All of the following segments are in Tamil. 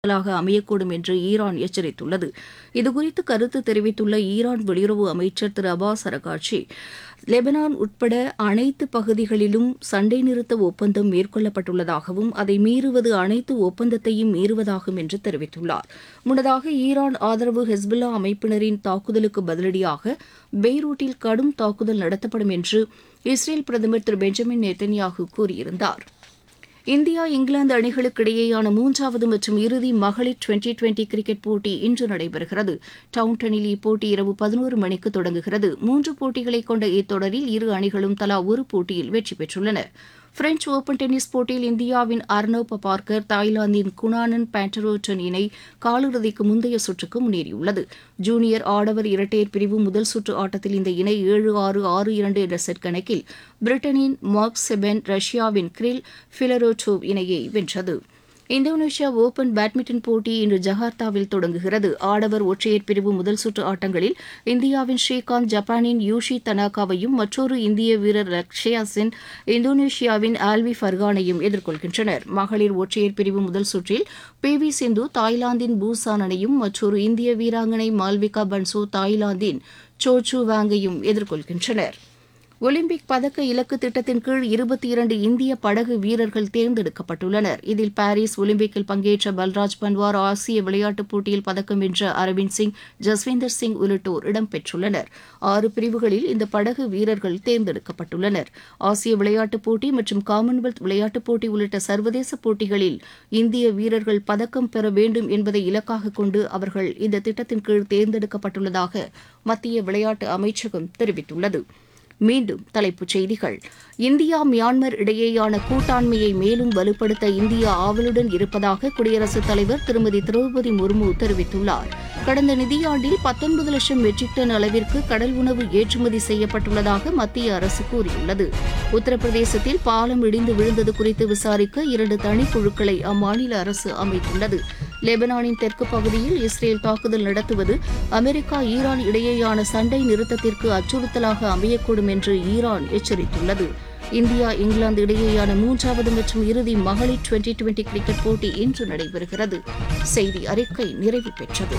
ாக அமையக்கூடும் என்று ஈரான் எச்சரித்துள்ளது இதுகுறித்து கருத்து தெரிவித்துள்ள ஈரான் வெளியுறவு அமைச்சர் திரு அபாஸ் அரகாட்சி லெபனான் உட்பட அனைத்து பகுதிகளிலும் சண்டை நிறுத்த ஒப்பந்தம் மேற்கொள்ளப்பட்டுள்ளதாகவும் அதை மீறுவது அனைத்து ஒப்பந்தத்தையும் மீறுவதாகும் என்று தெரிவித்துள்ளார் முன்னதாக ஈரான் ஆதரவு ஹெஸ்புல்லா அமைப்பினரின் தாக்குதலுக்கு பதிலடியாக பெய்ரூட்டில் கடும் தாக்குதல் நடத்தப்படும் என்று இஸ்ரேல் பிரதமர் திரு பெஞ்சமின் நெத்தன்யாகு கூறியிருந்தார் இந்தியா இங்கிலாந்து அணிகளுக்கு இடையேயான மூன்றாவது மற்றும் இறுதி மகளிர் டுவெண்டி டுவெண்டி கிரிக்கெட் போட்டி இன்று நடைபெறுகிறது டவுன்டனில் இப்போட்டி இரவு பதினோரு மணிக்கு தொடங்குகிறது மூன்று போட்டிகளை கொண்ட இத்தொடரில் இரு அணிகளும் தலா ஒரு போட்டியில் வெற்றி பெற்றுள்ளன பிரெஞ்ச் ஓபன் டென்னிஸ் போட்டியில் இந்தியாவின் அர்னவ் பபார்கர் தாய்லாந்தின் குணானன் பேண்டரோட்டன் இணை காலிறுதிக்கு முந்தைய சுற்றுக்கு முன்னேறியுள்ளது ஜூனியர் ஆடவர் இரட்டையர் பிரிவு முதல் சுற்று ஆட்டத்தில் இந்த இணை ஏழு ஆறு ஆறு இரண்டு என்ற செட் கணக்கில் பிரிட்டனின் மார்க் செபென் ரஷ்யாவின் கிரில் ஃபிலரோட்டோவ் இணையை வென்றது இந்தோனேஷியா ஓபன் பேட்மிண்டன் போட்டி இன்று ஜகார்த்தாவில் தொடங்குகிறது ஆடவர் ஒற்றையர் பிரிவு முதல் சுற்று ஆட்டங்களில் இந்தியாவின் ஸ்ரீகாந்த் ஜப்பானின் யூஷி தனாகாவையும் மற்றொரு இந்திய வீரர் லக்ஷயா சென் இந்தோனேஷியாவின் ஆல்வி ஃபர்கானையும் எதிர்கொள்கின்றனர் மகளிர் ஒற்றையர் பிரிவு முதல் சுற்றில் பி வி சிந்து தாய்லாந்தின் பூசானனையும் மற்றொரு இந்திய வீராங்கனை மால்விகா பன்சோ தாய்லாந்தின் சோச்சு வாங்கையும் எதிர்கொள்கின்றனர் ஒலிம்பிக் பதக்க இலக்கு திட்டத்தின் கீழ் இருபத்தி இரண்டு இந்திய படகு வீரர்கள் தேர்ந்தெடுக்கப்பட்டுள்ளனர் இதில் பாரிஸ் ஒலிம்பிக்கில் பங்கேற்ற பல்ராஜ் பன்வார் ஆசிய விளையாட்டுப் போட்டியில் பதக்கம் வென்ற அரவிந்த் சிங் ஜஸ்வீந்தர் சிங் உள்ளிட்டோர் இடம்பெற்றுள்ளனர் ஆறு பிரிவுகளில் இந்த படகு வீரர்கள் தேர்ந்தெடுக்கப்பட்டுள்ளனர் ஆசிய விளையாட்டுப் போட்டி மற்றும் காமன்வெல்த் விளையாட்டுப் போட்டி உள்ளிட்ட சர்வதேச போட்டிகளில் இந்திய வீரர்கள் பதக்கம் பெற வேண்டும் என்பதை இலக்காக கொண்டு அவர்கள் இந்த திட்டத்தின் கீழ் தேர்ந்தெடுக்கப்பட்டுள்ளதாக மத்திய விளையாட்டு அமைச்சகம் தெரிவித்துள்ளது மீண்டும் தலைப்புச் செய்திகள் இந்தியா மியான்மர் இடையேயான கூட்டாண்மையை மேலும் வலுப்படுத்த இந்தியா ஆவலுடன் இருப்பதாக குடியரசுத் தலைவர் திருமதி திரௌபதி முர்மு தெரிவித்துள்ளார் கடந்த நிதியாண்டில் பத்தொன்பது லட்சம் மெட்ரிக் டன் அளவிற்கு கடல் உணவு ஏற்றுமதி செய்யப்பட்டுள்ளதாக மத்திய அரசு கூறியுள்ளது உத்தரப்பிரதேசத்தில் பாலம் இடிந்து விழுந்தது குறித்து விசாரிக்க இரண்டு தனிக்குழுக்களை அம்மாநில அரசு அமைத்துள்ளது லெபனானின் தெற்கு பகுதியில் இஸ்ரேல் தாக்குதல் நடத்துவது அமெரிக்கா ஈரான் இடையேயான சண்டை நிறுத்தத்திற்கு அச்சுறுத்தலாக அமையக்கூடும் என்று ஈரான் எச்சரித்துள்ளது இந்தியா இங்கிலாந்து இடையேயான மூன்றாவது மற்றும் இறுதி மகளிர் டுவெண்டி டுவெண்டி கிரிக்கெட் போட்டி இன்று நடைபெறுகிறது செய்தி அறிக்கை நிறைவு பெற்றது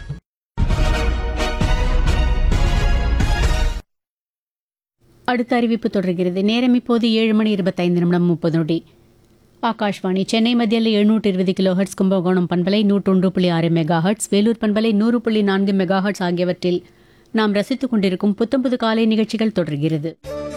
அடுத்த அறிவிப்பு தொடர்கிறது நேரம் இப்போது ஏழு மணி இருபத்தைந்து நிமிடம் முப்பது நொடி ஆகாஷ்வாணி சென்னை மத்தியில் எழுநூற்று இருபது கிலோ ஹெர்ட்ஸ் கும்பகோணம் பண்பலை நூற்றொன்று புள்ளி ஆறு மெகா ஹெர்ட்ஸ் வேலூர் பண்பலை நூறு புள்ளி நான்கு மெகா ஹெர்ட்ஸ் ஆகியவற்றில் நாம் ரசித்துக் கொண்டிருக்கும் புத்தம்புது காலை நிகழ்ச்சிகள் தொடர்கிறது